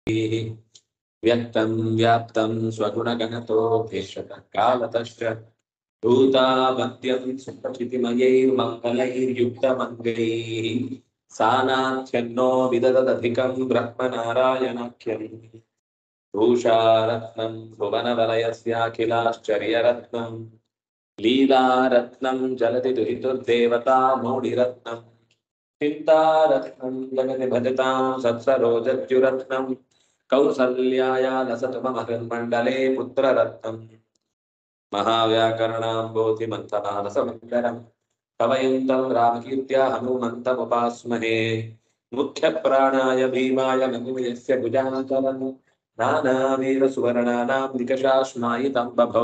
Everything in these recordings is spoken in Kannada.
व्यक्तं व्याप्तं स्वगुणगणतो भेषतः कालतश्च भूतामद्यं सुखचितिमयैर्मङ्गलैर्युक्तमङ्गैः सानाख्यन्नो विदददधिकं ब्रह्मनारायणाख्यम् भूषारत्नं भुवनवलयस्याखिलाश्चर्यरत्नं लीलारत्नं जलति दुहितुर्देवता मौढिरत्नम् चिन्तारत्नं जगति भजतां सत्सरोजद्युरत्नं कौसल्याया लसतु मम हृन्मण्डले पुत्ररत्नम् महाव्याकरणाम्बोधिमन्थमानसमन्दरम् कवयन्तं रामकीर्त्या हनुमन्तमुपास्महे मुख्यप्राणाय भीमाय नकुयस्य भुजान्तरम् नानावीरसुवर्णानां निकषाश्मायितं बभौ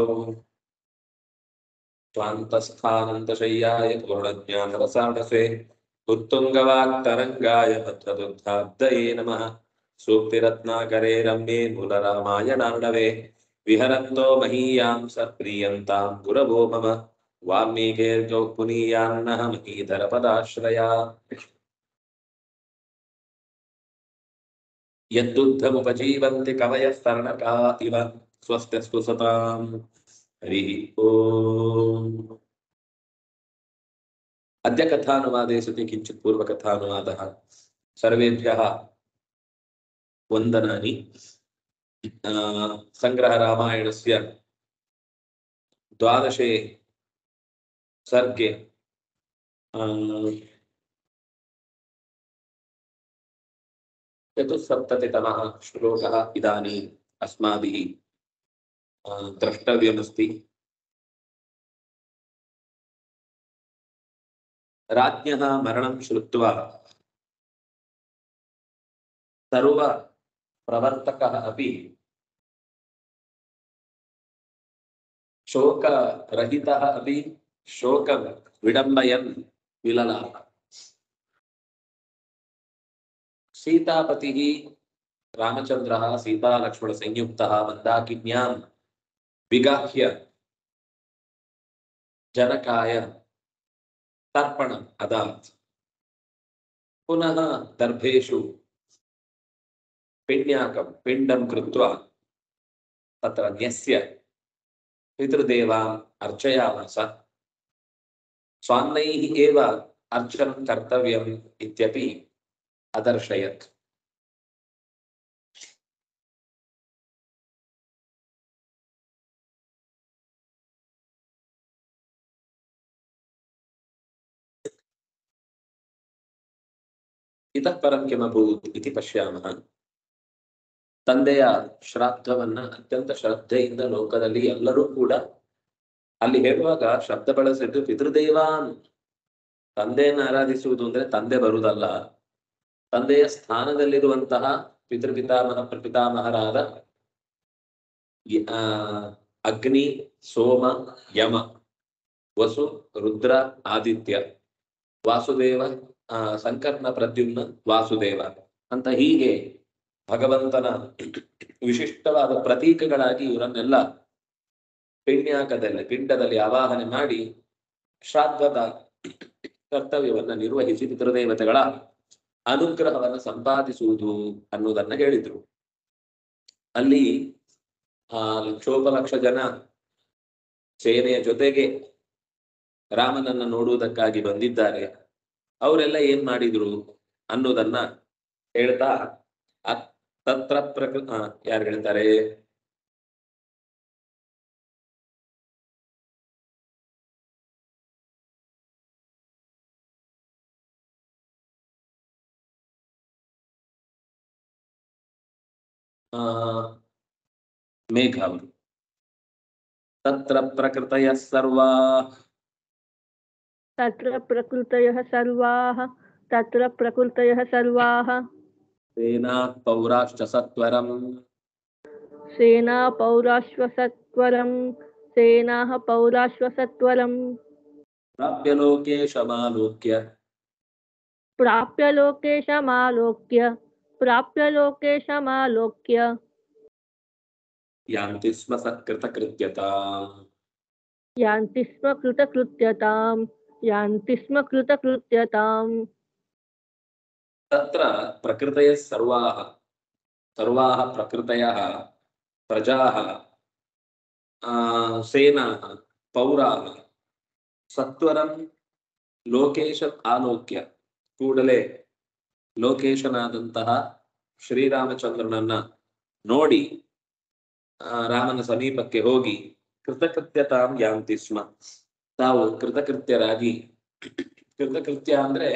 स्वान्तस्थानन्तशय्याय पूर्णज्ञानरसाणसे उत्तुङ्गवाक्तरङ्गाय भद्रदुग्धाब्दये नमः सूक्तिरत्नाकरे रम्ये मूलरामायणार्णवे विहरन्तो महीयां सप्रीयन्तां गुरवो मम वाल्मीकेर्गौ पुनीयान्नः महीधरपदाश्रया यद्दुग्धमुपजीवन्ति कवयस्तरणका इव स्वस्त्यस्तु सताम् हरिः ओम् अद्य कथानुवादे सति किञ्चित् पूर्वकथानुवादः सर्वेभ्यः वन्दनानि आ, सङ्ग्रहरामायणस्य द्वादशे सर्गे आ, चतुस्सप्ततितमः श्लोकः इदानीम् अस्माभिः आ, द्रष्टव्यमस्ति राज्ञः मरणं श्रुत्वा सर्वप्रवर्तकः अपि शोकरहितः अपि शोकं विडम्बयन् विललाप सीतापतिः रामचन्द्रः सीतालक्ष्मणसंयुक्तः मन्दाकिन्यां विगाह्य जनकाय तर्पणम् अदात् पुनः दर्भेषु पिण्याकं पिण्डं कृत्वा तत्र न्यस्य पितृदेवान् अर्चयामास स्वान्नैः एव अर्चनं कर्तव्यम् इत्यपि अदर्शयत् ಇತಃ ಪರಂ ಕಿಮಭೂತ್ ಇತಿ ಪಶ್ಯಾಮಃ ತಂದೆಯ ಶ್ರಾದ್ದವನ್ನ ಅತ್ಯಂತ ಶ್ರದ್ಧೆಯಿಂದ ಲೋಕದಲ್ಲಿ ಎಲ್ಲರೂ ಕೂಡ ಅಲ್ಲಿ ಹೇಳುವಾಗ ಶಬ್ದ ಬಳಸಿದ್ದು ಪಿತೃದೇವಾನ್ ತಂದೆಯನ್ನು ಆರಾಧಿಸುವುದು ಅಂದ್ರೆ ತಂದೆ ಬರುವುದಲ್ಲ ತಂದೆಯ ಸ್ಥಾನದಲ್ಲಿರುವಂತಹ ಪಿತೃಪಿತಾಮಹ ಪ್ರಪಿತಾಮಹರಾದ ಯ- ಆ, ಅಗ್ನಿ ಸೋಮ ಯಮ ವಸು ರುದ್ರ ಆದಿತ್ಯ ವಾಸುದೇವ ಆ, ಸಂಕರ್ಣ ಪ್ರದ್ಯುಮ್ನ ವಾಸುದೇವ ಅಂತ ಹೀಗೆ ಭಗವಂತನ ವಿಶಿಷ್ಟವಾದ ಪ್ರತೀಕಗಳಾಗಿ ಇವರನ್ನೆಲ್ಲ ಪಿಣ್ಯಾಕದಲ್ಲಿ ಪಿಂಡದಲ್ಲಿ ಆವಾಹನೆ ಮಾಡಿ ಶ್ರಾದ್ದದ ಕರ್ತವ್ಯವನ್ನ ನಿರ್ವಹಿಸಿ ಪಿತೃದೇವತೆಗಳ ಅನುಗ್ರಹವನ್ನು ಸಂಪಾದಿಸುವುದು ಅನ್ನುವುದನ್ನ ಹೇಳಿದ್ರು ಅಲ್ಲಿ ಆ ಲಕ್ಷೋಪಲಕ್ಷ ಜನ ಸೇನೆಯ ಜೊತೆಗೆ ರಾಮನನ್ನ ನೋಡುವುದಕ್ಕಾಗಿ ಬಂದಿದ್ದಾರೆ ಅವರೆಲ್ಲ ಏನ್ ಮಾಡಿದ್ರು ಅನ್ನೋದನ್ನ ಹೇಳ್ತಾ ಅತ್- ತತ್ರ ಪ್ರಕೃ ಆ, ಯಾರು ಹೇಳ್ತಾರೆ ಆ, ಮೇಘ ಅವರು ತತ್ರ ಪ್ರಕೃತಯ ಸರ್ವಾ तत्र प्रकृतयः सर्वाः तत्र प्रकृतयः सर्वाः ಸೇನಾ ಪೌರಾಶ್ಚ ಸತ್ವರಂ सेना पौराश्वसत्वरं सेनाः पौराश्वसत्वरं ಪ್ರಾಪ್ಯ ಲೋಕೆ ಶಮಾಲೋಕ್ಯ प्राप्य लोकेशमालोक्य प्राप्य लोकेशमालोक्य ಯಾಂತಿ ಸ್ಮ ಸತ್ಕೃತ ಕೃತ್ಯತಾ यान्ति स्म कृतकृत्यतां यान्ति स्म कृतकृत्यताम् ತತ್ರ ಪ್ರಕೃತಯ ಸರ್ವಾಹ ಸರ್ವಾः ಪ್ರಕೃತಯः ಪ್ರಜಾः ಆ, ಸೇನಾः ಪೌರಾः ಸತ್ವರಂ ಲೋಕೇಶ ಆಲೋಕ್ಯ ಕೂಡಲೇ ಲೋಕೇಶನಾದಂತಹ ಶ್ರೀರಾಮಚಂದ್ರನನ್ನ ನೋಡಿ ಆ, ರಾಮನ ಸಮೀಪಕ್ಕೆ ಹೋಗಿ ಕೃತಕೃತ್ಯತಾಂ ಯಾಂತಿ ಸ್ಮ ತಾವು ಕೃತಕೃತ್ಯರಾಗಿ ಕೃತಕೃತ್ಯ ಅಂದ್ರೆ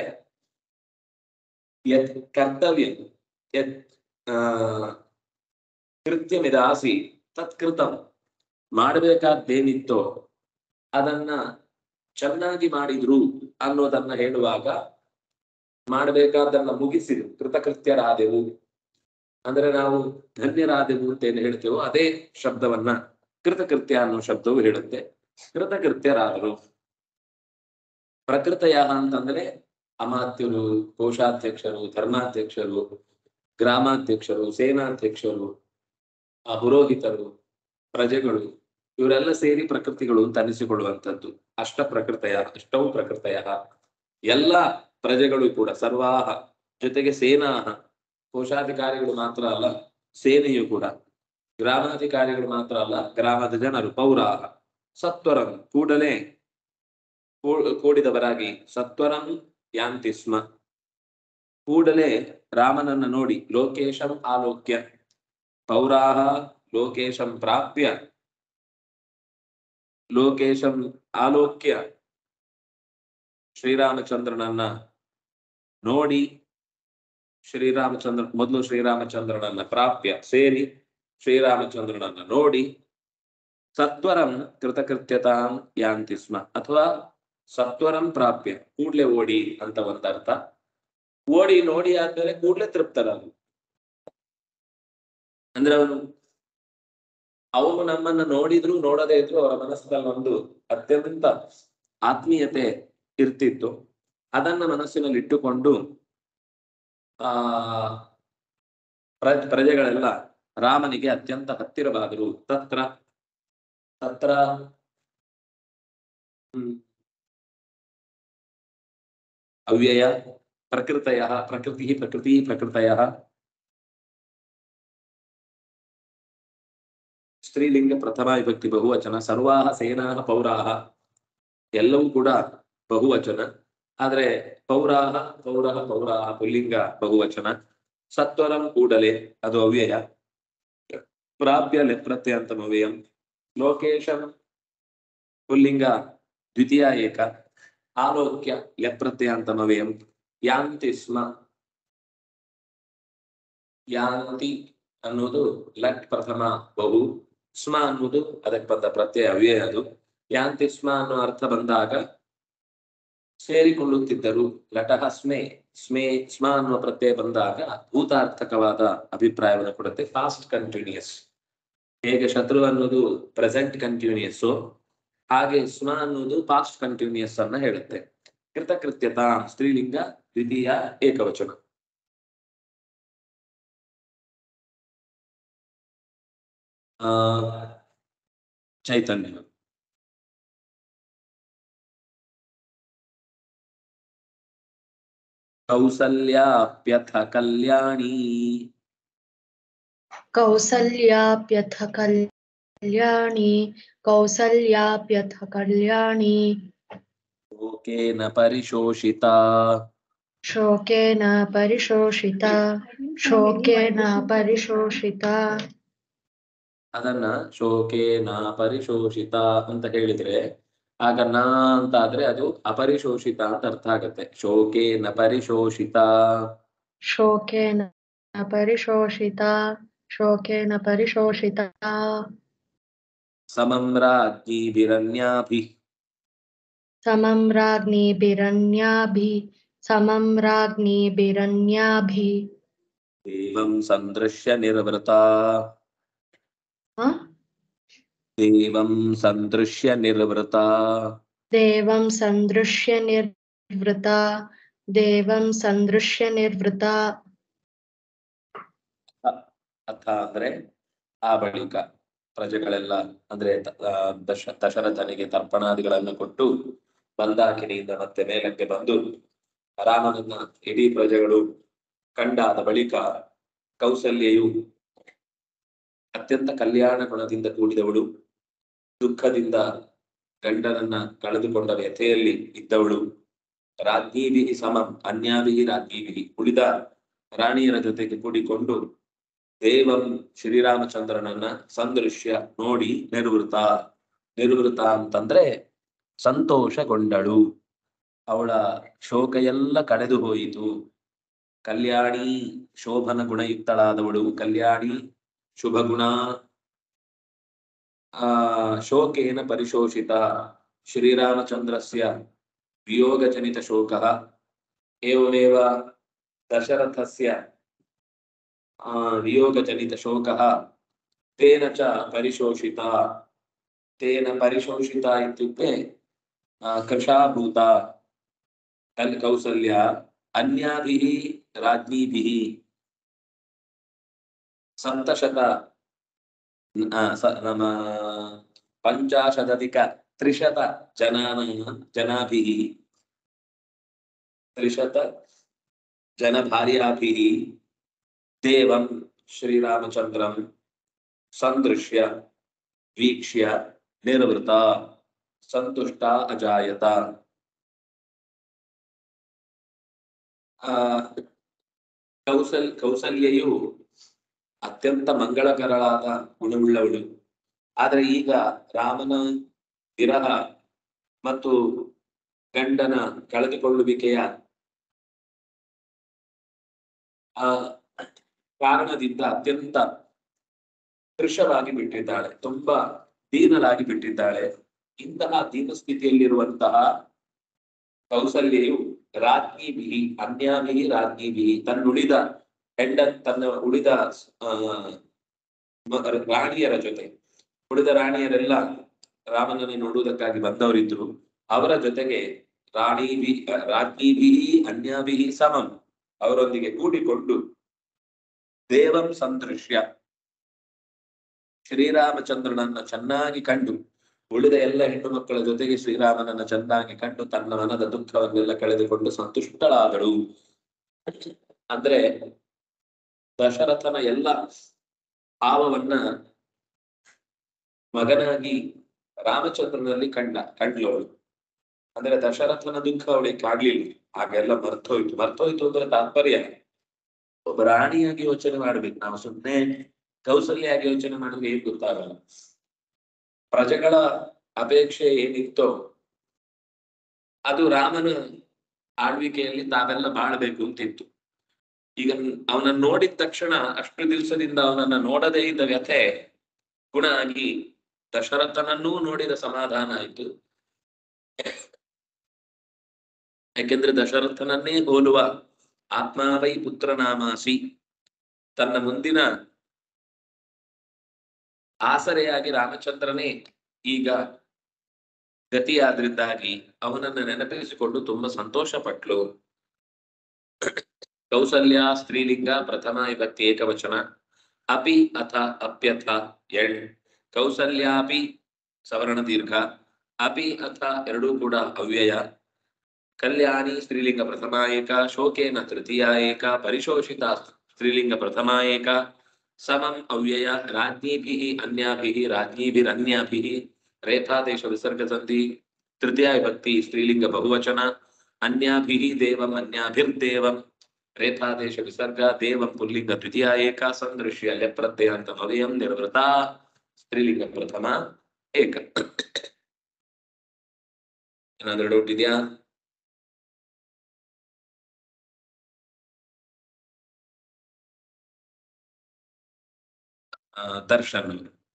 ಯತ್ ಕರ್ತವ್ಯ ಯತ್ ಆ, ಕೃತ್ಯಮಿದಾಸಿ ತತ್ಕೃತಂ ಮಾಡಬೇಕಾದ್ದೇನಿತ್ತೋ ಅದನ್ನ ಚೆನ್ನಾಗಿ ಮಾಡಿದ್ರು ಅನ್ನೋದನ್ನ ಹೇಳುವಾಗ ಮಾಡಬೇಕಾದನ್ನ ಮುಗಿಸಿದ್ರು ಕೃತಕೃತ್ಯರಾದೆವು ಅಂದ್ರೆ ನಾವು ಧನ್ಯರಾದೆವು ಅಂತ ಏನು ಹೇಳ್ತೇವೋ ಅದೇ ಶಬ್ದವನ್ನ ಕೃತಕೃತ್ಯ ಅನ್ನೋ ಶಬ್ದವು ಹೇಳುತ್ತೆ ಕೃತಕೃತ್ಯರಾದರು ಪ್ರಕೃತಯ ಅಂತಂದ್ರೆ ಅಮಾತ್ಯರು ಕೋಶಾಧ್ಯಕ್ಷರು ಧರ್ಮಾಧ್ಯಕ್ಷರು ಗ್ರಾಮಾಧ್ಯಕ್ಷರು ಸೇನಾಧ್ಯಕ್ಷರು ಆ ಪುರೋಹಿತರು ಪ್ರಜೆಗಳು ಇವರೆಲ್ಲ ಸೇರಿ ಪ್ರಕೃತಿಗಳು ಅಂತ ಅನಿಸಿಕೊಳ್ಳುವಂಥದ್ದು ಅಷ್ಟ ಪ್ರಕೃತಯ ಅಷ್ಟೌ ಪ್ರಕೃತಯ ಎಲ್ಲ ಪ್ರಜೆಗಳು ಕೂಡ ಸರ್ವಾಹ ಜೊತೆಗೆ ಸೇನಾಹ ಕೋಶಾಧಿಕಾರಿಗಳು ಮಾತ್ರ ಅಲ್ಲ ಸೇನೆಯು ಕೂಡ ಗ್ರಾಮಾಧಿಕಾರಿಗಳು ಮಾತ್ರ ಅಲ್ಲ ಗ್ರಾಮದ ಜನರು ಪೌರಾಹ ಸತ್ವರಂ ಕೂಡಲೇ ಕೂ- ಕೂಡಿದವರಾಗಿ ಸತ್ವರಂ ಯಾಂತಿ ಸ್ಮ ಕೂಡಲೇ ರಾಮನನ್ನ ನೋಡಿ ಲೋಕೇಶಂ ಆಲೋಕ್ಯ ಪೌರಾಹ ಲೋಕೇಶಂ ಪ್ರಾಪ್ಯ ಲೋಕೇಶಂ ಆಲೋಕ್ಯ ಶ್ರೀರಾಮಚಂದ್ರನನ್ನ ನೋಡಿ ಶ್ರೀರಾಮಚಂದ್ರ ಮೊದಲು ಶ್ರೀರಾಮಚಂದ್ರನನ್ನ ಪ್ರಾಪ್ಯ ಸೇರಿ ಶ್ರೀರಾಮಚಂದ್ರನನ್ನ ನೋಡಿ ಸತ್ವರಂ ಕೃತಕೃತ್ಯತಾಂ ಯಾಂತಿ ಸ್ಮ ಅಥವಾ ಸತ್ವರಂ ಪ್ರಾಪ್ಯ ಕೂಡ್ಲೆ ಓಡಿ ಅಂತ ಒಂದರ್ಥ ಓಡಿ ನೋಡಿ ಆದ್ಮೇಲೆ ಕೂಡ್ಲೆ ತೃಪ್ತರಾಗು ಅಂದ್ರೆ ಅವನು ಅವನು ನಮ್ಮನ್ನ ನೋಡಿದ್ರು ನೋಡದೇ ಇದ್ರು ಅವರ ಮನಸ್ಸಿನಲ್ಲಿ ಒಂದು ಅತ್ಯಂತ ಆತ್ಮೀಯತೆ ಇರ್ತಿತ್ತು ಅದನ್ನ ಮನಸ್ಸಿನಲ್ಲಿ ಇಟ್ಟುಕೊಂಡು ಆ ಪ್ರ ಪ್ರಜೆಗಳೆಲ್ಲ ರಾಮನಿಗೆ ಅತ್ಯಂತ ಹತ್ತಿರವಾದರು ತತ್ರ ತತ್ರ ಹ್ಮ್ ಅವ್ಯಯ ಪ್ರಕೃತಯ ಪ್ರಕೃತಿ ಪ್ರಕೃತಿ ಪ್ರಕೃತಯ ಸ್ತ್ರೀಲಿಂಗ ಪ್ರಥಮ ವಿಭಕ್ತಿ ಬಹುವಚನ ಸರ್ವಾಹ ಸೇನಾಹ ಪೌರಾಹ ಎಲ್ಲವೂ ಕೂಡ ಬಹುವಚನ ಆದ್ರೆ ಪೌರಾಹ ಪೌರಹ ಪೌರಾಹ ಪುಲ್ಲಿಂಗ ಬಹುವಚನ ಸತ್ವರಂ ಕೂಡಲೇ ಅದು ಅವ್ಯಯ ಪ್ರಾಪ್ಯ ಲೆಪ್ರತ್ಯಂತಮವ್ಯಯಂ ಲೋಕೇಶಂ ಪುಲ್ಲಿಂಗ ದ್ವಿತೀಯ ಏಕ ಆಲೋಕ್ಯ ಲೆಪ್ರತ್ಯಂತಮವ್ಯಯಂ ಯಾಂತಿ ಸ್ಮ ಯಾಂತಿ ಅನ್ನೋದು ಲಟ್ ಪ್ರಥಮ ಬಹು ಸ್ಮ ಅನ್ನೋದು ಅದಕ್ಕೆ ಬಂದ ಪ್ರತ್ಯಯ ಅವ್ಯಯ ಅದು ಯಾಂತಿ ಸ್ಮ ಅನ್ನೋ ಅರ್ಥ ಬಂದಾಗ ಸೇರಿಕೊಳ್ಳುತ್ತಿದ್ದರು ಲಟಃ ಸ್ಮೆ ಸ್ಮೆ ಸ್ಮ ಅನ್ನುವ ಪ್ರತ್ಯಯ ಬಂದಾಗ ಭೂತಾರ್ಥಕವಾದ ಅಭಿಪ್ರಾಯವನ್ನು ಕೊಡುತ್ತೆ ಫಾಸ್ಟ್ ಕಂಟಿನ್ಯೂಸ್ ಹೇಗೆ ಶತ್ರು ಅನ್ನೋದು ಪ್ರೆಸೆಂಟ್ ಕಂಟಿನ್ಯೂಸ್ ಹಾಗೆ ಸ್ಮ ಅನ್ನೋದು ಪಾಸ್ಟ್ ಕಂಟಿನ್ಯೂಸ್ ಅನ್ನ ಹೇಳುತ್ತೆ ಕೃತಕೃತ್ಯತಾ ಸ್ತ್ರೀಲಿಂಗ ದ್ವಿತೀಯ ಏಕವಚನ ಆ ಚೈತನ್ಯ ಕೌಸಲ್ಯಾಪ್ಯಥ ಕಲ್ಯಾಣಿ कौसल्याप्यथ कल्याणी कौसल्याप्यथ कल्याणी ಶೋಕೇನ ಪರಿಶೋಷಿತ शोकेन परिशोषिता शोकेन परिशोषिता ಅದನ್ನ ಶೋಕೇನ ಪರಿಶೋಷಿತ ಅಂತ ಹೇಳಿದ್ರೆ ಆಗ ನಾ ಅಂತ ಆದ್ರೆ ಅದು ಅಪರಿಶೋಷಿತ ಅಂತ ಅರ್ಥ ಆಗತ್ತೆ ಶೋಕೇನ ಪರಿಶೋಷಿತ शोकेन परिशोषिता शोकेन परिशोषिता ಸಮಂ ರಾಜ್ಞೀಭಿರನ್ಯಾಭಿ समं राज्ञीभिरन्याभि समं राज्ञीभिरन्याभि ದೇವಂ ಸಂದೃಶ್ಯ ನಿರ್ವೃತ ಹ? ದೇವಂ ಸಂದೃಶ್ಯ ನಿರ್ವೃತ देवं सन्दृश्य निर्वृता देवं सन्दृश्य निर्वृता ಅರ್ಥ ಅಂದ್ರೆ ಆ ಬಳಿಕ ಪ್ರಜೆಗಳೆಲ್ಲ ಅಂದ್ರೆ ತ- ಆ, ದಶ ದಶರಥನಿಗೆ ತರ್ಪಣಾದಿಗಳನ್ನು ಕೊಟ್ಟು ಮಂದಾಕಿನಿಯಿಂದ ಮತ್ತೆ ಮೇಲಕ್ಕೆ ಬಂದು ರಾಮನನ್ನ ಇಡೀ ಪ್ರಜೆಗಳು ಕಂಡಾದ ಬಳಿಕ ಕೌಸಲ್ಯೆಯು ಅತ್ಯಂತ ಕಲ್ಯಾಣ ಗುಣದಿಂದ ಕೂಡಿದವಳು ದುಃಖದಿಂದ ಗಂಡನನ್ನ ಕಳೆದುಕೊಂಡ ವ್ಯಥೆಯಲ್ಲಿ ಇದ್ದವಳು ರಾಜ್ಞೀಭಿ ಸಮಂ ಅನ್ಯಾಭಿ ರಾಜ್ಞೀಭಿ ಉಳಿದ ರಾಣಿಯರ ಜೊತೆಗೆ ಕೂಡಿಕೊಂಡು ದೇವಂ ಶ್ರೀರಾಮಚಂದ್ರನನ್ನ ಸಂದೃಶ್ಯ ನೋಡಿ ನಿರ್ವೃತ ನಿರ್ವೃತ ಅಂತಂದ್ರೆ ಸಂತೋಷಗೊಂಡಳು ಅವಳ ಶೋಕ ಎಲ್ಲ ಕಳೆದು ಹೋಯಿತು ಕಲ್ಯಾಣಿ ಶೋಭನ ಗುಣಯುಕ್ತಳಾದವಳು ಕಲ್ಯಾಣಿ ಶುಭ ಗುಣ ಆ ಶೋಕೇನ ಪರಿಶೋಷಿತ ಶ್ರೀರಾಮಚಂದ್ರಸ್ಯ ವಿಯೋಗಜನಿತ ಶೋಕಃ ಏವಮೇವ ದಶರಥಸ್ಯ ಆ ವಿಯೋಗಜನಿತ ಶೋಕಃ ತೇನ ಚ ಪರಿಶೋಷಿತ ತೇನ ಪರಿಶೋಷಿತ ಇತ್ಯುಕ್ತೆ ಆ, ಕೃಶಾಭೂತ ಕಲ್ ಕೌಸಲ್ಯ ಅನ್ಯಾಭಿः ರಾಜ್ಞೀಭಿः ಸಪ್ತಶತ ಆ, ಸ- ನಮ್ಮ ಪಂಚಾಶದಧಿಕ ತ್ರಿಶತ ಜನಾನ ಜನಾಭಿः ತ್ರಿಶತ ಜನಭಾರ್ಯಾಭಿः ದೇವಂ ಶ್ರೀರಾಮಚಂದ್ರಂ ಸಂದೃಶ್ಯ ವೀಕ್ಷ್ಯ ನಿರ್ವೃತ ಸಂತುಷ್ಟ ಅಜಾಯತ ಆ ಕೌಸಲ್ ಕೌಸಲ್ಯೆಯು ಅತ್ಯಂತ ಮಂಗಳಕರಳಾದ ಗುಣವುಳ್ಳವಳು ಆದ್ರೆ ಈಗ ರಾಮನ ವಿರಹ ಮತ್ತು ಗಂಡನ ಕಳೆದುಕೊಳ್ಳುವಿಕೆಯ ಆ ಕಾರಣದಿಂದ ಅತ್ಯಂತ ಕೃಶವಾಗಿ ಬಿಟ್ಟಿದ್ದಾಳೆ ತುಂಬಾ ದೀನಲಾಗಿ ಬಿಟ್ಟಿದ್ದಾಳೆ ಇಂತಹ ದೀನ ಸ್ಥಿತಿಯಲ್ಲಿರುವಂತಹ ಕೌಸಲ್ಯೆಯು ರಾಜ್ಞಿಭಿ ಅನ್ಯಾಭಿ ರಾಜ್ಞಿಭಿ ತನ್ನುಳಿದ ಹೆಂಡ ತನ್ನ ಉಳಿದ ಆ ಮ- ರಾಣಿಯರ ಜೊತೆ ಉಳಿದ ರಾಣಿಯರೆಲ್ಲ ರಾಮನನ್ನು ನೋಡುವುದಕ್ಕಾಗಿ ಬಂದವರಿದ್ರು ಅವರ ಜೊತೆಗೆ ರಾಣಿಭಿ ರಾಜ್ಞಿಭಿ ಅನ್ಯಾಭಿ ಸಮಂ ಅವರೊಂದಿಗೆ ಕೂಡಿಕೊಂಡು ದೇವಂ ಸಂದೃಶ್ಯ ಶ್ರೀರಾಮಚಂದ್ರನನ್ನ ಚೆನ್ನಾಗಿ ಕಂಡು ಉಳಿದ ಎಲ್ಲ ಹೆಣ್ಣು ಮಕ್ಕಳ ಜೊತೆಗೆ ಶ್ರೀರಾಮನನ್ನ ಚೆನ್ನಾಗಿ ಕಂಡು ತನ್ನ ಮನದ ದುಃಖವನ್ನೆಲ್ಲ ಕಳೆದುಕೊಂಡು ಸಂತುಷ್ಟಳಾದಳು ಅಂದ್ರೆ ದಶರಥನ ಎಲ್ಲ ಭಾವವನ್ನ ಮಗನಾಗಿ ರಾಮಚಂದ್ರನಲ್ಲಿ ಕಂಡ ಕಂಡ್ಲವಳು ಅಂದ್ರೆ ದಶರಥನ ದುಃಖ ಅವಳಿಗೆ ಕಾಡ್ಲಿಲ್ಲ ಹಾಗೆಲ್ಲ ಮರ್ತೋಯ್ತು ಮರ್ತೋಯ್ತು ಅಂದ್ರೆ ತಾತ್ಪರ್ಯ ಒಬ್ಬ ರಾಣಿಯಾಗಿ ಯೋಚನೆ ಮಾಡ್ಬೇಕು ನಾವು ಸುಮ್ಮನೆ ಕೌಸಲ್ಯಾಗಿ ಯೋಚನೆ ಮಾಡಿದ್ರೆ ಏನ್ ಗೊತ್ತಾಗಲ್ಲ ಪ್ರಜೆಗಳ ಅಪೇಕ್ಷೆ ಏನಿತ್ತೋ ಅದು ರಾಮನ ಆಳ್ವಿಕೆಯಲ್ಲಿ ತಾವೆಲ್ಲ ಬಾಳ್ಬೇಕು ಅಂತಿತ್ತು ಈಗ ಅವನನ್ನ ನೋಡಿದ ತಕ್ಷಣ ಅಷ್ಟು ದಿವಸದಿಂದ ಅವನನ್ನ ನೋಡದೇ ಇದ್ದ ವ್ಯಥೆ ಗುಣ ಆಗಿ ದಶರಥನನ್ನೂ ನೋಡಿದ ಸಮಾಧಾನ ಆಯ್ತು ಯಾಕೆಂದ್ರೆ ದಶರಥನನ್ನೇ ಹೋಲುವ ಆತ್ಮಾವೈ ಪುತ್ರನಾಮಾಸಿ ತನ್ನ ಮುಂದಿನ ಆಸರೆಯಾಗಿ ರಾಮಚಂದ್ರನೇ ಈಗ ಗತಿಯಾದ್ರಿಂದಾಗಿ ಅವನನ್ನ ನೆನಪಿಸಿಕೊಂಡು ತುಂಬಾ ಸಂತೋಷ ಪಟ್ಲು ಕೌಸಲ್ಯ ಸ್ತ್ರೀಲಿಂಗ ಪ್ರಥಮ ವಿಭಕ್ತಿ ಏಕವಚನ ಅಪಿ ಅಥ ಅಪ್ಯಥ ಎಣ್ ಕೌಸಲ್ಯಾಪಿ ಸವರ್ಣ ದೀರ್ಘ ಅಪಿ ಅಥ ಎರಡೂ ಕೂಡ ಅವ್ಯಯ ಕಲ್ಯಾಣಿ ಸ್ತ್ರೀಲಿಂಗ ಪ್ರಥಮ ಏಕ ಶೋಕೇನ ತೃತೀಯ ಏಕ ಪರಿಶೋಷಿತ ಸ್ತ್ರೀಲಿಂಗ ಪ್ರಥಮ ಏಕ ಸಮಂ ಅವ್ಯಯ ರಾಜ್ಞೀಭಿः ಅನ್ಯಾಭಿः ರಾಜ್ಞೀಭಿರನ್ಯಾಭಿः ರೇಖಾದೇಶ ವಿಸರ್ಗ ಸಂಧಿ ತೃತೀಯ ವಿಭಕ್ತಿ ಸ್ತ್ರೀಲಿಂಗ ಬಹುವಚನ ಅನ್ಯಾಭಿः ದೇವಂ ಅನ್ಯಾಭಿರ್ದೇವಂ ರೇಖಾದೇಶ ವಿಸರ್ಗ ದೇವಂ ಪುಲ್ಲಿಂಗ ದ್ವಿತೀಯ ಏಕ ಸಂದೃಶ್ಯ ಲೆಪ್ರತ್ಯಂತ ಭವ್ಯಂ ನಿರ್ವೃತ ಸ್ತ್ರೀಲಿಂಗ ಪ್ರಥಮ ಏಕ ಏನಾದ್ರೂ ಡೌಟ್ ಇದೆಯಾ ಆ, ದರ್ಶನ್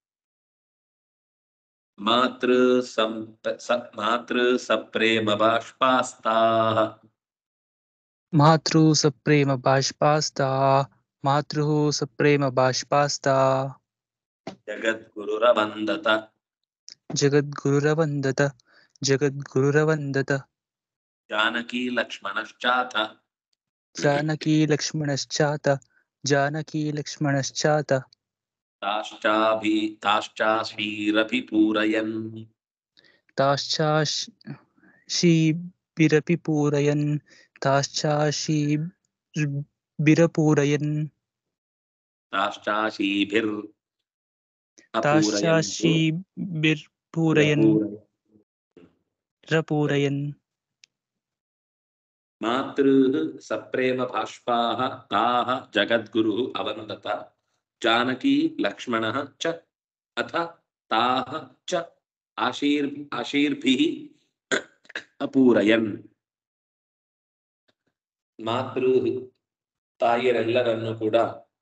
ಮಾತೃ ಸಂಪ ಸ- ಮಾತೃ ಸಪ್ರೇಮ ಬಾಷ್ಪಾಸ್ತಾ ಮಾತೃ ಸಪ್ರೇಮ ಬಾಷ್ಪಾಸ್ತಾ ಮಾತೃ ಸಪ್ರೇಮ ಬಾಷ್ಪಾಸ್ತಾ ಜಗದ್ಗುರುರವಂದತ ಜಗದ್ಗುರುರವಂದತ ಜಗದ್ಗುರುರವಂದತ ಜಾನಕಿ ಲಕ್ಷ್ಮಣಶ್ಚಾತ ಜಾನಕಿ ಲಕ್ಷ್ಮಣಶ್ಚಾತ ಜಾನಕಿ ಲಕ್ಷ್ಮಣಶ್ಚಾತ ತಾಶ್ಚಾಭಿ ತಾಶ್ಚಾಶೀರಭಿ ಪೂರಯನ್ ತಾಶ್ಚಾಶೀಭಿರಪಿ ಪೂರಯನ್ ತಾಶ್ಚಾಶೀಭಿರಪೂರಯನ್ ತಾಶ್ಚಾಶೀಭಿರ್ ताशाशीभिर्पूरयन् रपूरयन् मातृः सप्रेम भाष्पाः ताः जगद्गुरुः अवन्दत जानकी लक्ष्मणः च अथ ताः च आशीर् आशीर्भिः ಅಪೂರಯನ್ ಮಾತೃ ತಾಯಿಯರೆಲ್ಲರನ್ನು ಕೂಡ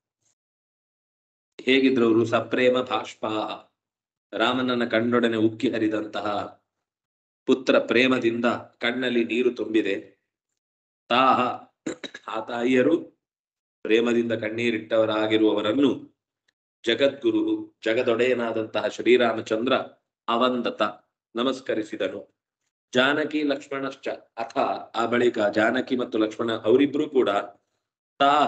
ಹೇಗಿದ್ರು ಅವರು ಸಪ್ರೇಮ ಭಾಷ್ಪ ರಾಮನನ್ನ ಕಣ್ಣೊಡನೆ ಉಕ್ಕಿ ಹರಿದಂತಹ ಪುತ್ರ ಪ್ರೇಮದಿಂದ ಕಣ್ಣಲ್ಲಿ ನೀರು ತುಂಬಿದೆ ತಾಹ ಆ ತಾಯಿಯರು ಪ್ರೇಮದಿಂದ ಕಣ್ಣೀರಿಟ್ಟವರಾಗಿರುವವರನ್ನು ಜಗದ್ಗುರು ಜಗದೊಡೆಯನಾದಂತಹ ಶ್ರೀರಾಮಚಂದ್ರ ಅವಂದತ ನಮಸ್ಕರಿಸಿದನು ಜಾನಕಿ ಲಕ್ಷ್ಮಣಶ್ಚ ಅಥ ಆ ಬಳಿಕ ಜಾನಕಿ ಮತ್ತು ಲಕ್ಷ್ಮಣ ಅವರಿಬ್ರು ಕೂಡ ತಾಹ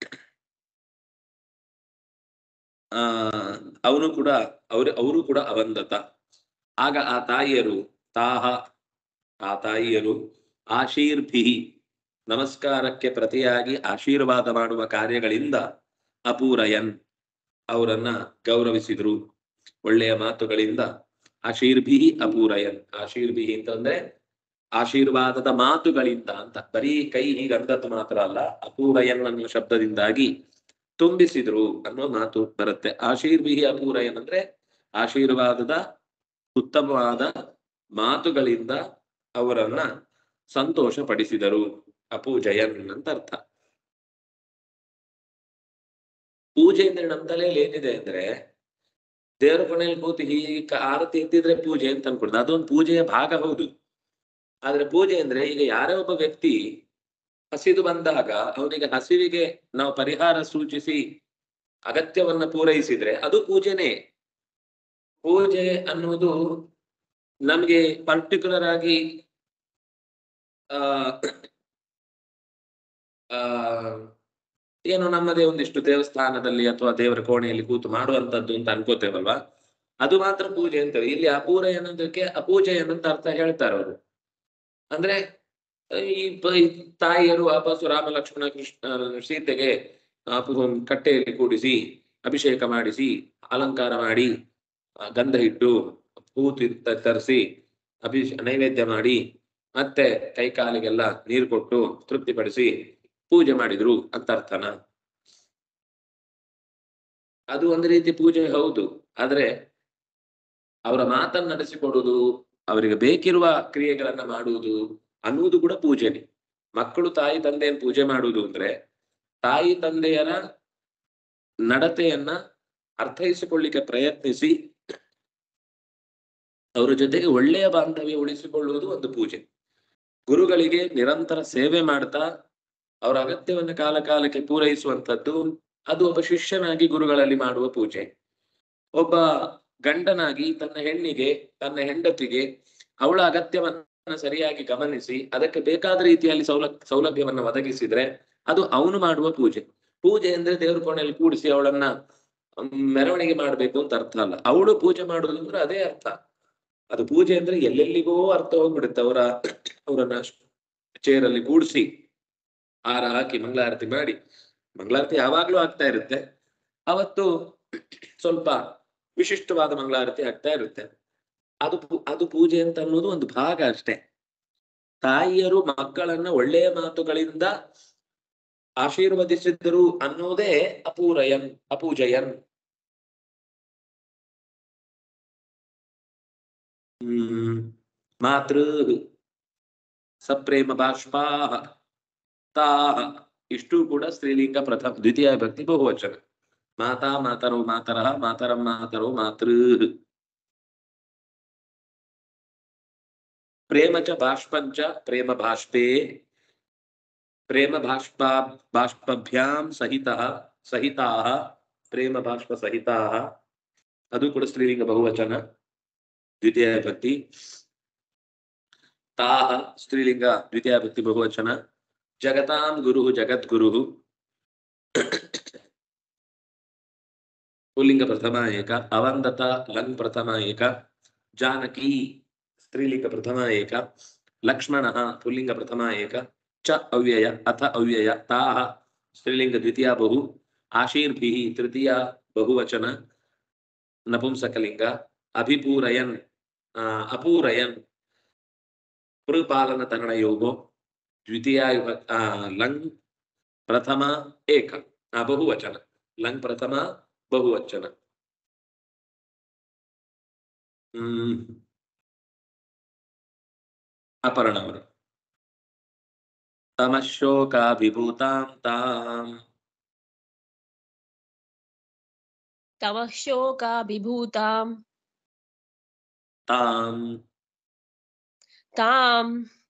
ಆ ಅವನು ಕೂಡ ಅವ್ರ ಅವರು ಕೂಡ ಅವಂದತ ಆಗ ಆ ತಾಯಿಯರು ತಾಹ ಆ ತಾಯಿಯರು ಆಶೀರ್ಭಿ ನಮಸ್ಕಾರಕ್ಕೆ ಪ್ರತಿಯಾಗಿ ಆಶೀರ್ವಾದ ಮಾಡುವ ಕಾರ್ಯಗಳಿಂದ ಅಪೂರಯನ್ ಅವರನ್ನ ಗೌರವಿಸಿದ್ರು ಒಳ್ಳೆಯ ಮಾತುಗಳಿಂದ ಆಶೀರ್ಭಿ ಅಪೂರಯನ್ ಆಶೀರ್ಭಿ ಅಂತಂದ್ರೆ ಆಶೀರ್ವಾದದ ಮಾತುಗಳಿಂದ ಅಂತ ಬರೀ ಕೈ ಹೀಗೆ ಅಂದದ್ದು ಮಾತ್ರ ಅಲ್ಲ ಅಪೂರಯನ್ ಅನ್ನುವ ಶಬ್ದದಿಂದಾಗಿ ತುಂಬಿಸಿದ್ರು ಅನ್ನೋ ಮಾತು ಬರುತ್ತೆ ಆಶೀರ್ಭಿ ಅಪೂರಯನ್ ಅಂದ್ರೆ ಆಶೀರ್ವಾದದ ಉತ್ತಮವಾದ ಮಾತುಗಳಿಂದ ಅವರನ್ನ ಸಂತೋಷ ಪಡಿಸಿದರು ಅಪೂಜಯನ್ ಅಂತ ಅರ್ಥ ಪೂಜೆ ಅಂದ್ರೆ ನಮ್ಮ ತಲೆಯಲ್ಲಿ ಏನಿದೆ ಅಂದ್ರೆ ದೇವರ ಕೊನೆಯಲ್ಲಿ ಕೂತು ಹೀಗೆ ಆರತಿ ಎತ್ತಿದ್ರೆ ಪೂಜೆ ಅಂತ ಅನ್ಕೊಡ್ದು ಅದೊಂದು ಪೂಜೆಯ ಭಾಗ ಹೌದು ಆದ್ರೆ ಪೂಜೆ ಅಂದ್ರೆ ಈಗ ಯಾರೇ ಒಬ್ಬ ವ್ಯಕ್ತಿ ಹಸಿದು ಬಂದಾಗ ಅವನಿಗೆ ಹಸಿವಿಗೆ ನಾವು ಪರಿಹಾರ ಸೂಚಿಸಿ ಅಗತ್ಯವನ್ನ ಪೂರೈಸಿದ್ರೆ ಅದು ಪೂಜೆನೇ ಪೂಜೆ ಅನ್ನುವುದು ನಮ್ಗೆ ಪರ್ಟಿಕ್ಯುಲರ್ ಆಗಿ ಆ ಆ ಏನು ನಮ್ಮದೇ ಒಂದಿಷ್ಟು ದೇವಸ್ಥಾನದಲ್ಲಿ ಅಥವಾ ದೇವರ ಕೋಣೆಯಲ್ಲಿ ಕೂತು ಮಾಡುವಂತದ್ದು ಅಂತ ಅನ್ಕೋತೇವಲ್ವಾ ಅದು ಮಾತ್ರ ಪೂಜೆ ಅಂತೇವೆ ಇಲ್ಲಿ ಅಪೂರ ಅನ್ನೋದಕ್ಕೆ ಅಪೂಜೆ ಅನ್ನಂತ ಅರ್ಥ ಹೇಳ್ತಾರೆ ಅವರು ಅಂದ್ರೆ ಈ ಪ- ಈ ತಾಯಿಯರು ವಾಪಸ್ಸು ರಾಮ ಲಕ್ಷ್ಮಣ ಕೃಷ್ಣ ಸೀತೆಗೆ ಆ ಪು- ಕಟ್ಟೆಯಲ್ಲಿ ಕೂಡಿಸಿ ಅಭಿಷೇಕ ಮಾಡಿಸಿ ಅಲಂಕಾರ ಮಾಡಿ ಆ, ಗಂಧ ಇಟ್ಟು ಹೂತಿ ತರಿಸಿ ಅಭಿಷ ನೈವೇದ್ಯ ಮಾಡಿ ಮತ್ತೆ ಕೈ ಕಾಲಿಗೆಲ್ಲ ನೀರು ಕೊಟ್ಟು ತೃಪ್ತಿಪಡಿಸಿ ಪೂಜೆ ಮಾಡಿದ್ರು ಅಂತ ಅರ್ಥನ ಅದು ಒಂದು ರೀತಿ ಪೂಜೆ ಹೌದು ಆದ್ರೆ ಅವರ ಮಾತನ್ನ ನಡೆಸಿಕೊಡುವುದು ಅವರಿಗೆ ಬೇಕಿರುವ ಕ್ರಿಯೆಗಳನ್ನ ಮಾಡುವುದು ಅನ್ನುವುದು ಕೂಡ ಪೂಜೆನೆ ಮಕ್ಕಳು ತಾಯಿ ತಂದೆಯನ್ನು ಪೂಜೆ ಮಾಡುವುದು ಅಂದ್ರೆ ತಾಯಿ ತಂದೆಯರ ನಡತೆಯನ್ನ ಅರ್ಥೈಸಿಕೊಳ್ಳಿಕ್ಕೆ ಪ್ರಯತ್ನಿಸಿ ಅವರ ಜೊತೆಗೆ ಒಳ್ಳೆಯ ಬಾಂಧವ್ಯ ಉಳಿಸಿಕೊಳ್ಳುವುದು ಒಂದು ಪೂಜೆ ಗುರುಗಳಿಗೆ ನಿರಂತರ ಸೇವೆ ಮಾಡ್ತಾ ಅವರ ಅಗತ್ಯವನ್ನು ಕಾಲ ಕಾಲಕ್ಕೆ ಪೂರೈಸುವಂತದ್ದು ಅದು ಒಬ್ಬ ಶಿಷ್ಯನಾಗಿ ಗುರುಗಳಲ್ಲಿ ಮಾಡುವ ಪೂಜೆ ಒಬ್ಬ ಗಂಡನಾಗಿ ತನ್ನ ಹೆಣ್ಣಿಗೆ ತನ್ನ ಹೆಂಡತಿಗೆ ಅವಳ ಅಗತ್ಯವನ್ನ ಸರಿಯಾಗಿ ಗಮನಿಸಿ ಅದಕ್ಕೆ ಬೇಕಾದ ರೀತಿಯಲ್ಲಿ ಸೌಲ ಸೌಲಭ್ಯವನ್ನ ಒದಗಿಸಿದ್ರೆ ಅದು ಅವನು ಮಾಡುವ ಪೂಜೆ ಪೂಜೆ ಅಂದ್ರೆ ದೇವ್ರ ಕೋಣೆಯಲ್ಲಿ ಕೂಡಿಸಿ ಅವಳನ್ನ ಮ್, ಮೆರವಣಿಗೆ ಮಾಡ್ಬೇಕು ಅಂತ ಅರ್ಥ ಅಲ್ಲ ಅವಳು ಪೂಜೆ ಮಾಡುದು ಅಂದ್ರೆ ಅದೇ ಅರ್ಥ ಅದು ಪೂಜೆ ಅಂದ್ರೆ ಎಲ್ಲೆಲ್ಲಿಗೋ ಅರ್ಥ ಹೋಗ್ಬಿಡುತ್ತೆ ಅವರ ಅವರನ್ನ ಚೇರಲ್ಲಿ ಕೂಡಿಸಿ ಹಾರ ಹಾಕಿ ಮಂಗಳಾರತಿ ಮಾಡಿ ಮಂಗಳಾರತಿ ಯಾವಾಗ್ಲೂ ಆಗ್ತಾ ಇರುತ್ತೆ ಅವತ್ತು ಸ್ವಲ್ಪ ವಿಶಿಷ್ಟವಾದ ಮಂಗಳಾರತಿ ಆಗ್ತಾ ಇರುತ್ತೆ ಅದು ಪೂ- ಅದು ಪೂಜೆ ಅಂತ ಅನ್ನೋದು ಒಂದು ಭಾಗ ಅಷ್ಟೇ ತಾಯಿಯರು ಮಕ್ಕಳನ್ನ ಒಳ್ಳೆಯ ಮಾತುಗಳಿಂದ ಆಶೀರ್ವದಿಸಿದರು ಅನ್ನೋದೇ ಅಪೂರಯನ್ ಅಪೂಜಯನ್ ಹ್ಮ್ ಮಾತೃ ಸಪ್ರೇಮ ಬಾಷ್ಪಾ ತಾಹ ಇಷ್ಟು ಕೂಡ ಸ್ತ್ರೀಲಿಂಗ ಪ್ರಥಮ ದ್ವಿತೀಯ ಭಕ್ತಿ ಬಹುವಚನ ಮಾತಾ ಮಾತರೋ ಮಾತರಃ ಮಾತರಂ ಮಾತರೋ ಮಾತೃ ಪ್ರೇಮ ಚ ಬಾಷ್ಪಂಚ ಪ್ರೇಮ ಬಾಷ್ಪೇ ಪ್ರೇಮ ಬಾಷ್ಪಾ ಬಾಷ್ಪಭ್ಯಾಂ ಸಹಿತಃ ಸಹಿತಾಃ ಪ್ರೇಮ ಬಾಷ್ಪ ಸಹಿತಾಃ ಅದು ಕೂಡ ಸ್ತ್ರೀಲಿಂಗ ಬಹುವಚನ ದ್ವಿತೀಯ ಭಕ್ತಿ ತಾಹ ಸ್ತ್ರೀಲಿಂಗ ದ್ವಿತೀಯ ಭಕ್ತಿ ಬಹುವಚನ ಜಗತಾಂ ಗುರು ಜಗದ್ಗುರು ಪುಲ್ಲಿಂಗ ಪ್ರಥಮ ಏಕ ಅವಂದತ ಲಂಗ್ ಪ್ರಥಮ ಏಕ ಜಾನಕಿ ಸ್ತ್ರೀಲಿಂಗ ಪ್ರಥಮ ಏಕ ಲಕ್ಷ್ಮಣ ಪುಲ್ಲಿಂಗ ಪ್ರಥಮ ಏಕ ಚ ಅವ್ಯಯ ಅಥ ಅವ್ಯಯ ತಾಹ ಸ್ತ್ರೀಲಿಂಗ ದ್ವಿತೀಯ ಬಹು ಆಶೀರ್ಭಿ ತೃತೀಯ ಬಹುವಚನ ನಪುಂಸಕಲಿಂಗ ಅಭಿಪೂರಯನ್ ಆ, ಅಪೂರಯನ್ ಪುರುಪಾಲನ ತರಣಯೋಗೋ ದ್ವಿತೀಯ ವಿಭ- ಆ, ಲಂಗ್ ಪ್ರಥಮ ಏಕ ಆ, ಬಹುವಚನ ಲಂಗ್ ಪ್ರಥಮ ಬಹುವಚನ ಹ್ಮ್ ಅಪರ್ಣವರು ತಮಶೋಕಾಭಿಭೂತಾಂ ತಾಂ तव शोकाभिभूतां ತಾಂ तां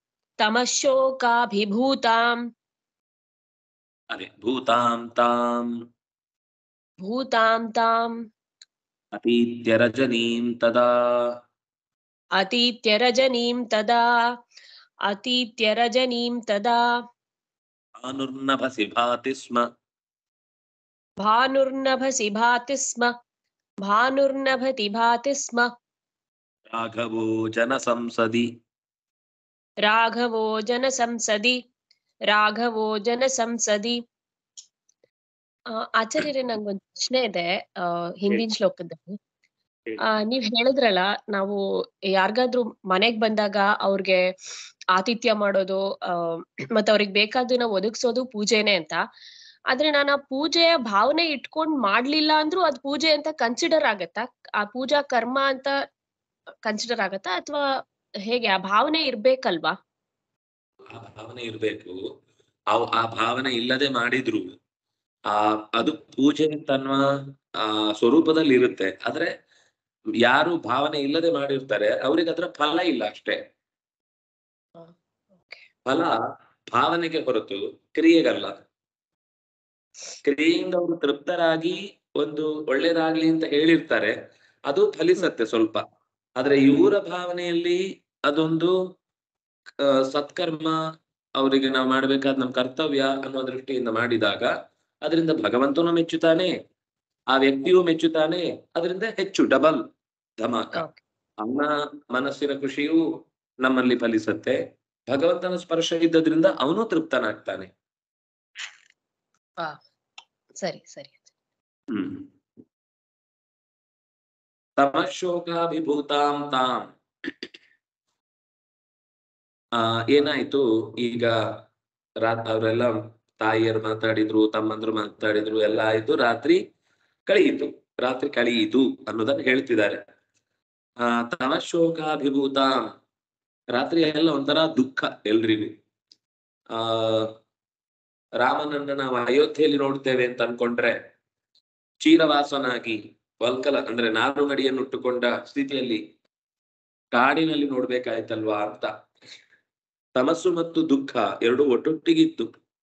तमशोकाभिभूतां ಅದೇ ಭೂತಾಂ ತಾಂ भूतां ताम् ಅತೀತ್ಯ ರಜನೀಂ ತದಾ अतीत्य रजनीं तदा अतीत्य रजनीं तदा ಅನುರ್ನಭಸಿ ಭಾತಿ ಸ್ಮ भानुर्नभसि भाति स्म भानुर्नभति भाति स्म ರಾಘವೋ ಜನ ಸಂಸದಿ राघवो जनसंसदि ರಾಘವೋ ಜನಸಂಸದಿ ಆ, ಆಚಾರ್ಯರೇ ನಂಗೊಂದು ಪ್ರಶ್ನೆ ಇದೆ ಆ, ಹಿಂದಿನ ಶ್ಲೋಕದಲ್ಲಿ ಹೇಳಿ. ಆ, ನೀವ್ ಹೇಳಿದ್ರಲ್ಲ ನಾವು ಯಾರಿಗಾದ್ರೂ ಮನೆಗ್ ಬಂದಾಗ ಅವ್ರಿಗೆ ಆತಿಥ್ಯ ಮಾಡೋದು ಆ, ಮತ್ತೆ ಅವ್ರಿಗೆ ಬೇಕಾದನ್ನ ಒದಗಿಸೋದು ಪೂಜೆನೆ ಅಂತ ಆದ್ರೆ ನಾನು ಆ ಪೂಜೆಯ ಭಾವನೆ ಇಟ್ಕೊಂಡ್ ಮಾಡ್ಲಿಲ್ಲ ಅಂದ್ರೂ ಅದ್ ಪೂಜೆ ಅಂತ ಕನ್ಸಿಡರ್ ಆಗತ್ತಾ ಆ ಪೂಜಾ ಕರ್ಮ ಅಂತ ಕನ್ಸಿಡರ್ ಆಗತ್ತಾ ಅಥವಾ ಹೇಗೆ ಆ ಭಾವನೆ ಇರ್ಬೇಕಲ್ವಾ ಆ ಭಾವನೆ ಇರ್ಬೇಕು ಅವ್ ಆ ಭಾವನೆ ಇಲ್ಲದೆ ಮಾಡಿದ್ರು ಆ ಅದು ಪೂಜೆ ತನ್ನ ಆ ಸ್ವರೂಪದಲ್ಲಿ ಇರುತ್ತೆ ಆದ್ರೆ ಯಾರು ಭಾವನೆ ಇಲ್ಲದೆ ಮಾಡಿರ್ತಾರೆ ಅವ್ರಿಗೆ ಅದರ ಫಲ ಇಲ್ಲ ಅಷ್ಟೇ ಫಲ ಭಾವನೆಗೆ ಹೊರತು ಕ್ರಿಯೆಗಲ್ಲ ಕ್ರಿಯೆಯಿಂದ ಅವರು ತೃಪ್ತರಾಗಿ ಒಂದು ಒಳ್ಳೇದಾಗ್ಲಿ ಅಂತ ಹೇಳಿರ್ತಾರೆ ಅದು ಫಲಿಸತ್ತೆ ಸ್ವಲ್ಪ ಆದ್ರೆ ಇವರ ಭಾವನೆಯಲ್ಲಿ ಅದೊಂದು ಆ, ಸತ್ಕರ್ಮ ಅವರಿಗೆ ನಾವು ಮಾಡ್ಬೇಕಾದ ನಮ್ಮ ಕರ್ತವ್ಯ ಅನ್ನೋ ದೃಷ್ಟಿಯಿಂದ ಮಾಡಿದಾಗ ಅದರಿಂದ ಭಗವಂತನು ಮೆಚ್ಚುತ್ತಾನೆ ಆ ವ್ಯಕ್ತಿಯು ಮೆಚ್ಚುತ್ತಾನೆ ಅದರಿಂದ ಹೆಚ್ಚು ಡಬಲ್ ಧಮಾಕ Okay. ಅವನ ಮನಸ್ಸಿನ ಖುಷಿಯು ನಮ್ಮಲ್ಲಿ ಫಲಿಸತ್ತೆ ಭಗವಂತನ ಸ್ಪರ್ಶ ಇದ್ದದ್ರಿಂದ ಅವನು ತೃಪ್ತನಾಗ್ತಾನೆ ಸರಿ ಸರಿ ಹ್ಮ್ ತಮಶೋಕಾಭಿಭೂತಾಂ ತಾಂ ಆ ಏನಾಯ್ತು ಈಗ ರಾತ್ ಅವರೆಲ್ಲ ತಾಯಿಯರು ಮಾತಾಡಿದ್ರು ತಮ್ಮಂದ್ರು ಮಾತಾಡಿದ್ರು ಎಲ್ಲ ಆಯ್ತು ರಾತ್ರಿ ಕಳೆಯಿತು ರಾತ್ರಿ ಕಳೆಯಿತು ಅನ್ನೋದನ್ನ ಹೇಳ್ತಿದ್ದಾರೆ ಆ ತಮಶೋಕಾಭಿಭೂತಾಂ ರಾತ್ರಿ ಎಲ್ಲ ಒಂಥರ ದುಃಖ ಎಲ್ರಿಗೂ ಆ ರಾಮನನ್ನ ನಾವು ಅಯೋಧ್ಯೆಯಲ್ಲಿ ನೋಡ್ತೇವೆ ಅಂತ ಅನ್ಕೊಂಡ್ರೆ ಚೀರವಾಸನಾಗಿ ವಲ್ಕಲ ಅಂದ್ರೆ ನಾರುಗಡಿಯನ್ನು ಉಟ್ಟುಕೊಂಡ ಸ್ಥಿತಿಯಲ್ಲಿ ಕಾಡಿನಲ್ಲಿ ನೋಡ್ಬೇಕಾಯ್ತಲ್ವಾ ಅಂತ ತಮಸ್ಸು ಮತ್ತು ದುಃಖ ಎರಡು ಒಟ್ಟೊಟ್ಟಿಗಿತ್ತು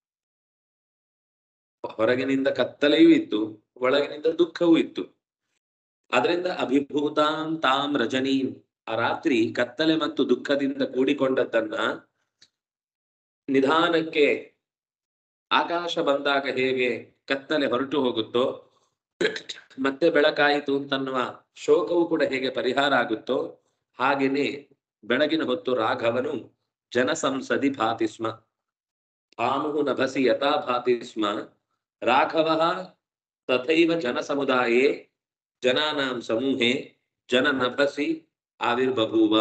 ಹೊರಗಿನಿಂದ ಕತ್ತಲೆಯೂ ಇತ್ತು ಒಳಗಿನಿಂದ ದುಃಖವೂ ಇತ್ತು ಅದರಿಂದ ಅಭಿಭೂತಾಂ ತಾಂ ರಜನೀಂ ಆ ರಾತ್ರಿ ಕತ್ತಲೆ ಮತ್ತು ದುಃಖದಿಂದ ಕೂಡಿಕೊಂಡದ್ದನ್ನ ನಿಧಾನಕ್ಕೆ ಆಕಾಶ ಬಂದಾಗ ಹೇಗೆ ಕತ್ತಲೆ ಹೊರಟು ಹೋಗುತ್ತೋ ಮತ್ತೆ ಬೆಳಕಾಯಿತು ಅಂತನ್ನುವ ಶೋಕವು ಕೂಡ ಹೇಗೆ ಪರಿಹಾರ ಆಗುತ್ತೋ ಹಾಗೇನೆ ಬೆಳಗಿನ ಹೊತ್ತು ರಾಘವನು ಜನಸಂಸದಿ ಭಾತಿ ಸ್ಮ ಭಾನು ನಭಸಿ ಯಥಾ ಭಾತಿ ಸ್ಮ ರಾಘವ ತಥೈವ ಜನಸಮುದಾಯೇ ಜನಾನಾಂ ಸಮೂಹೆ ಜನ ನಭಸಿ ಆವಿರ್ಬಭೂವ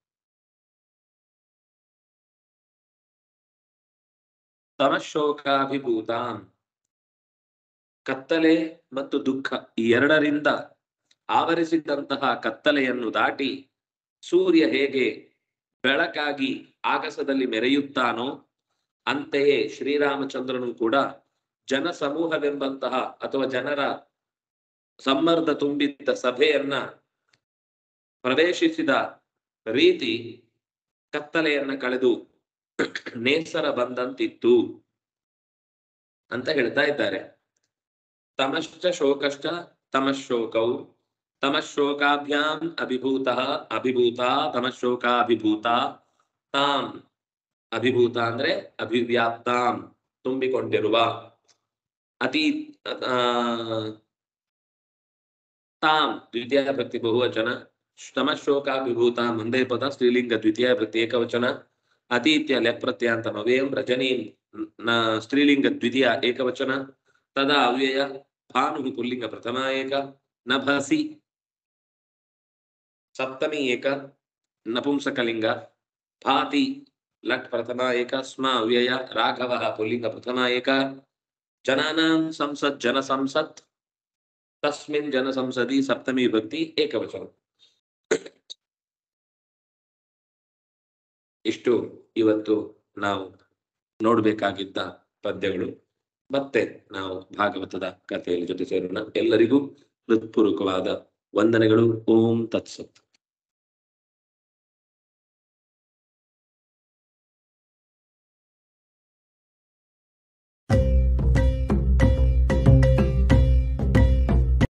ತಮಶೋಕಾಭಿಭೂತಾಂ ಕತ್ತಲೆ ಮತ್ತು ದುಃಖ ಈ ಎರಡರಿಂದ ಆವರಿಸಿದ್ದಂತಹ ಕತ್ತಲೆಯನ್ನು ದಾಟಿ ಸೂರ್ಯ ಹೇಗೆ ಬೆಳಕಾಗಿ ಆಗಸದಲ್ಲಿ ಮೆರೆಯುತ್ತಾನೋ ಅಂತೆಯೇ ಶ್ರೀರಾಮಚಂದ್ರನು ಕೂಡ ಜನ ಸಮೂಹವೆಂಬಂತಹ ಅಥವಾ ಜನರ ಸಮ್ಮರ್ದ ತುಂಬಿದ್ದ ಸಭೆಯನ್ನ ಪ್ರವೇಶಿಸಿದ ರೀತಿ ಕತ್ತಲೆಯನ್ನ ಕಳೆದು ನೇಸರ ಬಂದಂತಿತ್ತು ಅಂತ ಹೇಳ್ತಾ ಇದ್ದಾರೆ ತಮಶ್ಚ ಶೋಕಶ್ಚ ತಮಶೋಕೌ ತಮಶೋಕಾಭ್ಯಾಂ ಅಭಿಭೂತ ಅಭಿಭೂತ ತಮಶೋಕಾಭಿಭೂತ ತಾಂ ಅಭಿಭೂತ ಅಂದ್ರೆ ಅಭಿವ್ಯಾಪ್ತಾಂ ತುಂಬಿಕೊಂಡಿರುವ ಅತಿ ಆ, ತಾಂ ದ್ವಿತೀಯ ಭಕ್ತಿ ಬಹುವಚನ ತಮಶೋಕಾಭಿಭೂತ ಮುಂದೆ ಪದ ಸ್ತ್ರೀಲಿಂಗ ದ್ವಿತೀಯ ಭಕ್ತಿ ಏಕವಚನ ಅತೀತ್ಯ ಲೆಪ್ರತ್ಯಾಂತ ಅವೇಂ ರಜನೀಂ ನ ಸ್ತ್ರೀಲಿಂಗ ದ್ವಿತೀಯ ಏಕವಚನ ತದಾ ಅವ್ಯಯ ಭಾನು ಪುಲ್ಲಿಂಗ ಪ್ರಥಮ ಏಕ ನಭಸಿ ಸಪ್ತಮಿ ಏಕ ನಪುಂಸಕಲಿಂಗ ಭಾತಿ ಲಟ್ ಪ್ರಥಮ ಏಕ ಸ್ಮ ಅವ್ಯಯ ರಾಘವ ಪುಲ್ಲಿಂಗ ಪ್ರಥಮ ಏಕ ಜನಾನಾಂ ಸಂಸತ್ ಜನ ಸಂಸತ್ ತಸ್ಮಿನ್ ಜನ ಸಂಸದಿ ಸಪ್ತಮಿ ವಿಭಕ್ತಿ ಏಕವಚನ ಇಷ್ಟು ಇವತ್ತು ನಾವು ನೋಡ್ಬೇಕಾಗಿದ್ದ ಪದ್ಯಗಳು ಮತ್ತೆ ನಾವು ಭಾಗವತದ ಕಥೆಯಲ್ಲಿ ಜೊತೆ ಸೇರೋಣ ಎಲ್ಲರಿಗೂ ಹೃತ್ಪೂರ್ವಕವಾದ ವಂದನೆಗಳು ಓಂ ತತ್ಸತ್